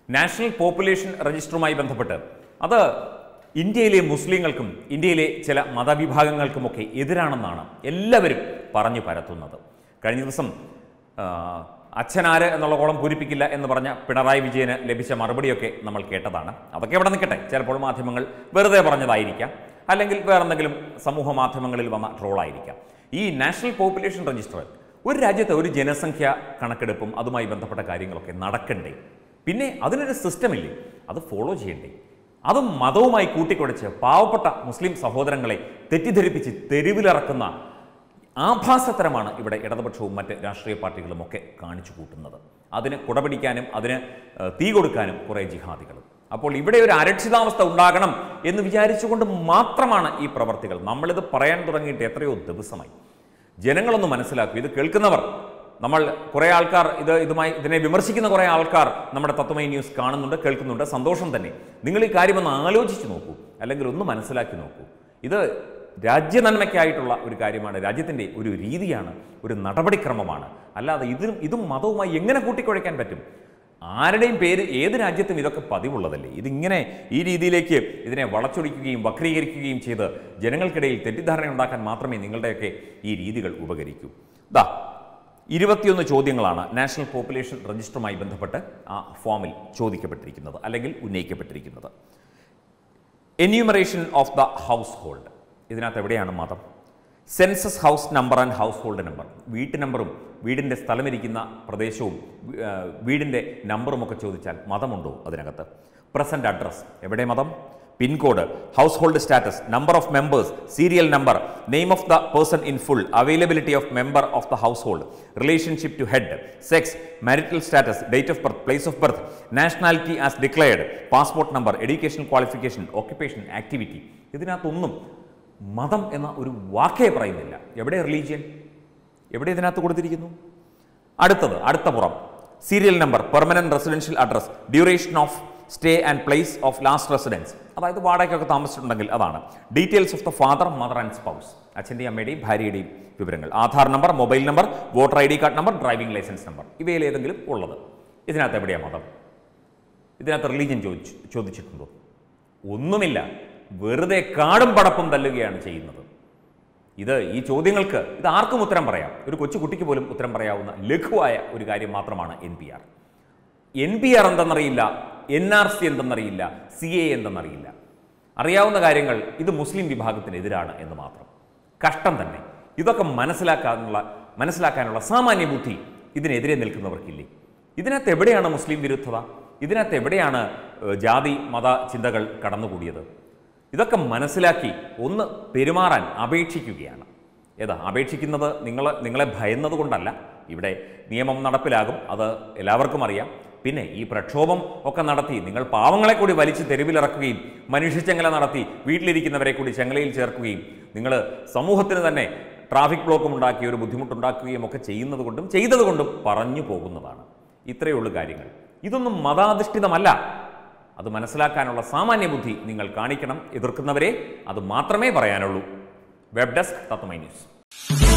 national population രജിസ്റ്ററുമായി ബന്ധപ്പെട്ട് അത് ഇന്ത്യയിലെ മുസ്ലിങ്ങൾക്കും ഇന്ത്യയിലെ ചില മതവിഭാഗങ്ങൾക്കുമൊക്കെ എതിരാണെന്നാണ് എല്ലാവരും പറഞ്ഞു പരത്തുന്നത് കഴിഞ്ഞ ദിവസം ആ, അച്ഛനാര് എന്നുള്ള കോളം പൂരിപ്പിക്കില്ല എന്ന് പറഞ്ഞ പിണറായി വിജയന് ലഭിച്ച മറുപടിയൊക്കെ നമ്മൾ കേട്ടതാണ് അതൊക്കെ ഇവിടെ നിൽക്കട്ടെ ചിലപ്പോൾ മാധ്യമങ്ങൾ വെറുതെ പറഞ്ഞതായിരിക്കാം അല്ലെങ്കിൽ വേറെന്തെങ്കിലും സമൂഹ മാധ്യമങ്ങളിൽ വന്ന ട്രോളായിരിക്കാം ഈ നാഷണൽ പോപ്പുലേഷൻ രജിസ്റ്റർ ഒരു രാജ്യത്തെ ഒരു ജനസംഖ്യ കണക്കെടുപ്പും അതുമായി ബന്ധപ്പെട്ട കാര്യങ്ങളൊക്കെ നടക്കണ്ടേ പിന്നെ അതിനൊരു സിസ്റ്റം ഇല്ലേ അത് ഫോളോ ചെയ്യണ്ടേ അതും മതവുമായി കൂട്ടിക്കുഴച്ച് പാവപ്പെട്ട മുസ്ലിം സഹോദരങ്ങളെ തെറ്റിദ്ധരിപ്പിച്ച് തെരുവിലിറക്കുന്ന ആഭാസത്തരമാണ് ഇവിടെ ഇടതുപക്ഷവും മറ്റ് രാഷ്ട്രീയ പാർട്ടികളും ഒക്കെ കാണിച്ചു കൂട്ടുന്നത് അതിന് കുടപിടിക്കാനും അതിന് ഏഹ്, തീ കൊടുക്കാനും കുറേ ജിഹാദികളും അപ്പോൾ ഇവിടെ ഒരു അരക്ഷിതാവസ്ഥ ഉണ്ടാകണം എന്ന് വിചാരിച്ചുകൊണ്ട് മാത്രമാണ് ഈ പ്രവർത്തികൾ നമ്മളിത് പറയാൻ തുടങ്ങിയിട്ട് എത്രയോ ദിവസമായി ജനങ്ങളൊന്ന് മനസ്സിലാക്കൂ ഇത് കേൾക്കുന്നവർ നമ്മൾ കുറേ ആൾക്കാർ ഇത് ഇതുമായി ഇതിനെ വിമർശിക്കുന്ന കുറേ ആൾക്കാർ നമ്മുടെ തത്വമൈ ന്യൂസ് കാണുന്നുണ്ട് കേൾക്കുന്നുണ്ട് സന്തോഷം തന്നെ നിങ്ങൾ ഈ കാര്യം ഒന്ന് ആലോചിച്ച് നോക്കൂ അല്ലെങ്കിൽ ഒന്ന് മനസ്സിലാക്കി നോക്കൂ ഇത് രാജ്യനന്മയ്ക്കായിട്ടുള്ള ഒരു കാര്യമാണ് രാജ്യത്തിൻ്റെ ഒരു രീതിയാണ് ഒരു നടപടിക്രമമാണ് അല്ലാതെ ഇതിനും ഇതും മതവുമായി എങ്ങനെ കൂട്ടിക്കുഴയ്ക്കാൻ പറ്റും ആരുടെയും പേര് ഏത് രാജ്യത്തും ഇതൊക്കെ പതിവുള്ളതല്ലേ ഇതിങ്ങനെ ഈ രീതിയിലേക്ക് ഇതിനെ വളച്ചൊടിക്കുകയും വക്രീകരിക്കുകയും ചെയ്ത് ജനങ്ങൾക്കിടയിൽ തെറ്റിദ്ധാരണ ഉണ്ടാക്കാൻ മാത്രമേ നിങ്ങളുടെയൊക്കെ ഈ രീതികൾ ഉപകരിക്കൂ ദാ ഇരുപത്തിയൊന്ന് ചോദ്യങ്ങളാണ് നാഷണൽ പോപ്പുലേഷൻ രജിസ്റ്ററുമായി ബന്ധപ്പെട്ട് ആ ഫോമിൽ ചോദിക്കപ്പെട്ടിരിക്കുന്നത് അല്ലെങ്കിൽ ഉന്നയിക്കപ്പെട്ടിരിക്കുന്നത് enumeration of the household ഇതിനകത്ത് എവിടെയാണ് മതം census house number and household number വീട്ടു നമ്പറും വീടിൻ്റെ സ്ഥലമിരിക്കുന്ന പ്രദേശവും ആ, വീടിൻ്റെ നമ്പറും ഒക്കെ ചോദിച്ചാൽ മതമുണ്ടോ അതിനകത്ത് പ്രസൻറ്റ് അഡ്രസ് എവിടെ മതം pincode household status number of members serial number name of the person in full availability of member of the household relationship to head sex marital status date of birth place of birth nationality as declared passport number education qualification occupation activity ഇതിനകത്തൊന്നും മതം എന്ന ഒരു വാക്കേ പറയുന്നില്ല എവിടെ religion എവിടെ ഇതിനകത്ത് കൊടുത്തിരിക്കുന്നു അടുത്തത് അടുത്ത പുറം serial number permanent residential address duration of stay and place of last residence അതായത് വാടകയ്ക്കൊക്കെ താമസിച്ചിട്ടുണ്ടെങ്കിൽ അതാണ് details of the father mother and spouse അച്ഛൻ്റെയും അമ്മയുടെയും ഭാര്യയുടെയും വിവരങ്ങൾ Aadhaar number mobile number voter I D card number driving licence number ഇവയിൽ ഏതെങ്കിലും ഉള്ളത് ഇതിനകത്ത് എവിടെയാണ് മതം ഇതിനകത്ത് റിലീജിയൻ ചോദിച്ചു ചോദിച്ചിട്ടുണ്ടോ ഒന്നുമില്ല വെറുതെ കാടും പടപ്പും തല്ലുകയാണ് ചെയ്യുന്നത് ഇത് ഈ ചോദ്യങ്ങൾക്ക് ഇത് ആർക്കും ഉത്തരം പറയാം ഒരു കൊച്ചു കുട്ടിക്ക് പോലും ഉത്തരം പറയാവുന്ന ലഘുവായ ഒരു കാര്യം മാത്രമാണ് N P R N P R എന്തെന്നറിയില്ല എൻ ആർ സി എന്തെന്നറിയില്ല സി എ എന്തെന്നറിയില്ല അറിയാവുന്ന കാര്യങ്ങൾ ഇത് മുസ്ലിം വിഭാഗത്തിനെതിരാണ് എന്ന് മാത്രം കഷ്ടം തന്നെ ഇതൊക്കെ മനസ്സിലാക്കാനുള്ള മനസ്സിലാക്കാനുള്ള സാമാന്യ ബുദ്ധി ഇതിനെതിരെ നിൽക്കുന്നവർക്കില്ലേ ഇതിനകത്ത് എവിടെയാണ് മുസ്ലിം വിരുദ്ധത ഇതിനകത്ത് എവിടെയാണ് ഏഹ്, ജാതി മത ചിന്തകൾ കടന്നുകൂടിയത് ഇതൊക്കെ മനസ്സിലാക്കി ഒന്ന് പെരുമാറാൻ അപേക്ഷിക്കുകയാണ് ഏതാ അപേക്ഷിക്കുന്നത് നിങ്ങൾ നിങ്ങളെ ഭയന്നത് കൊണ്ടല്ല ഇവിടെ നിയമം നടപ്പിലാകും അത് എല്ലാവർക്കും അറിയാം പിന്നെ ഈ പ്രക്ഷോഭം ഒക്കെ നടത്തി നിങ്ങൾ പാവങ്ങളെ കൂടി വലിച്ച് തെരുവിലിറക്കുകയും മനുഷ്യച്ചെങ്ങല നടത്തി വീട്ടിലിരിക്കുന്നവരെ കൂടി ചെങ്ങലയിൽ ചേർക്കുകയും നിങ്ങൾ സമൂഹത്തിന് തന്നെ ട്രാഫിക് ബ്ലോക്കും ഉണ്ടാക്കി ഒരു ബുദ്ധിമുട്ടുണ്ടാക്കുകയും ഒക്കെ ചെയ്യുന്നത് കൊണ്ടും ചെയ്തത് കൊണ്ടും പറഞ്ഞു പോകുന്നതാണ് ഇത്രയേ ഉള്ളൂ കാര്യങ്ങൾ ഇതൊന്നും മതാധിഷ്ഠിതമല്ല അത് മനസ്സിലാക്കാനുള്ള സാമാന്യ ബുദ്ധി നിങ്ങൾ കാണിക്കണം എതിർക്കുന്നവരെ അത് മാത്രമേ പറയാനുള്ളൂ വെബ് ഡെസ്ക് തത്വമൈ ന്യൂസ്